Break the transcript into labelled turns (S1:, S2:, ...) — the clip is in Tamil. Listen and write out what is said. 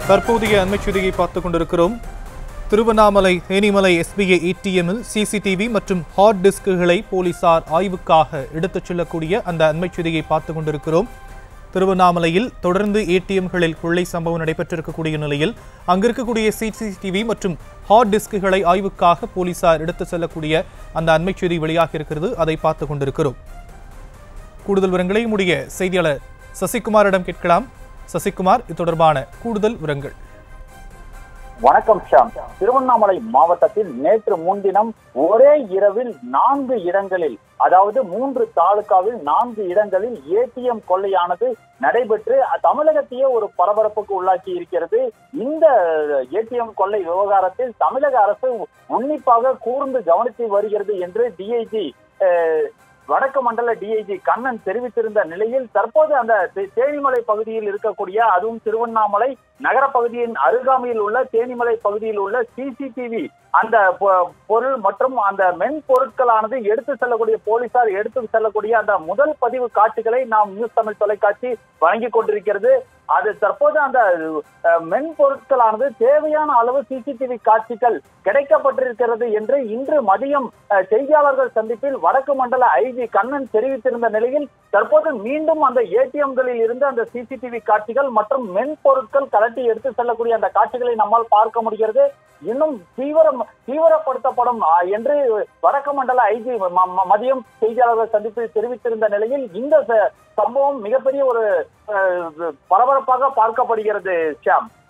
S1: தற்போதைய அண்மைச் செய்தியை பார்த்துக் கொண்டிருக்கிறோம் திருவண்ணாமலை தேனிமலை எஸ்பிஐ ஏடிஎம்மில் சிசிடிவி மற்றும் ஹார்ட் டிஸ்க்குகளை போலீசார் ஆய்வுக்காக எடுத்துச் செல்லக்கூடிய அந்த அண்மைச் செய்தியை பார்த்துக் கொண்டிருக்கிறோம் திருவண்ணாமலையில் தொடர்ந்து ஏடிஎம்களில் கொள்ளை சம்பவம் நடைபெற்றிருக்கக்கூடிய நிலையில் அங்கிருக்கக்கூடிய சிசிடிவி மற்றும் ஹார்ட் டிஸ்க்குகளை ஆய்வுக்காக போலீசார் எடுத்துச் செல்லக்கூடிய அந்த அண்மைச் செய்தி வெளியாக இருக்கிறது அதை பார்த்துக் கொண்டிருக்கிறோம் கூடுதல் விவரங்களை முடிய செய்தியாளர் சசிகுமாரிடம் கேட்கலாம் சசிகுமார் இது தொடர்பான கூடுதல் விவரங்கள்
S2: வணக்கம் ஷாம் திருவண்ணாமலை மாவட்டத்தில் நேற்று முன்தினம் ஒரே இரவில் நான்கு இடங்களில் அதாவது மூன்று தாலுகாவில் நான்கு இடங்களில் ஏடிஎம் கொள்ளையானது நடைபெற்று தமிழகத்தையே ஒரு பரபரப்புக்கு உள்ளாக்கி இருக்கிறது இந்த ஏடிஎம் கொள்ளை விவகாரத்தில் தமிழக அரசு உன்னிப்பாக கூர்ந்து கவனித்து வருகிறது என்று டிஐஜி வடக்கு மண்டல டிஐஜி கண்ணன் தெரிவித்திருந்த நிலையில் தற்போது அந்த தே- தேனிமலை பகுதியில் இருக்கக்கூடிய அதுவும் திருவண்ணாமலை நகர பகுதியின் அருகாமையில் உள்ள தேனிமலை பகுதியில் உள்ள சிசிடிவி அந்த பொ- பொருள் மற்றும் அந்த மென்பொருட்களானது எடுத்து செல்லக்கூடிய போலீசார் எடுத்து செல்லக்கூடிய அந்த முதல் பதிவு காட்சிகளை நாம் நியூஸ் தமிழ் தொலைக்காட்சி வழங்கி கொண்டிருக்கிறது அது தற்போது அந்த அஹ், மென்பொருட்களானது தேவையான அளவு சிசிடிவி காட்சிகள் கிடைக்கப்பட்டிருக்கிறது என்று இன்று மதியம் அஹ், செய்தியாளர்கள் சந்திப்பில் வடக்கு மண்டல ஐஜி கண்ணன் தெரிவித்திருந்த நிலையில் தற்போது மீண்டும் அந்த ஏடிஎம்களில் இருந்து அந்த சிசிடிவி காட்சிகள் மற்றும் மென்பொருட்கள் கலட்டி எடுத்து செல்லக்கூடிய அந்த காட்சிகளை நம்மால் பார்க்க முடிகிறது இன்னும் தீவிரம் தீவிரப்படுத்தப்படும் ஆ, என்று வடக்கு மண்டல ஐஜி மதியம் செய்தியாளர்கள் சந்திப்பில் தெரிவித்திருந்த நிலையில் இந்த ச- சம்பவம் மிகப்பெரிய ஒரு அஹ், பரபரப்பாக பார்க்கப்படுகிறது ஷியாம்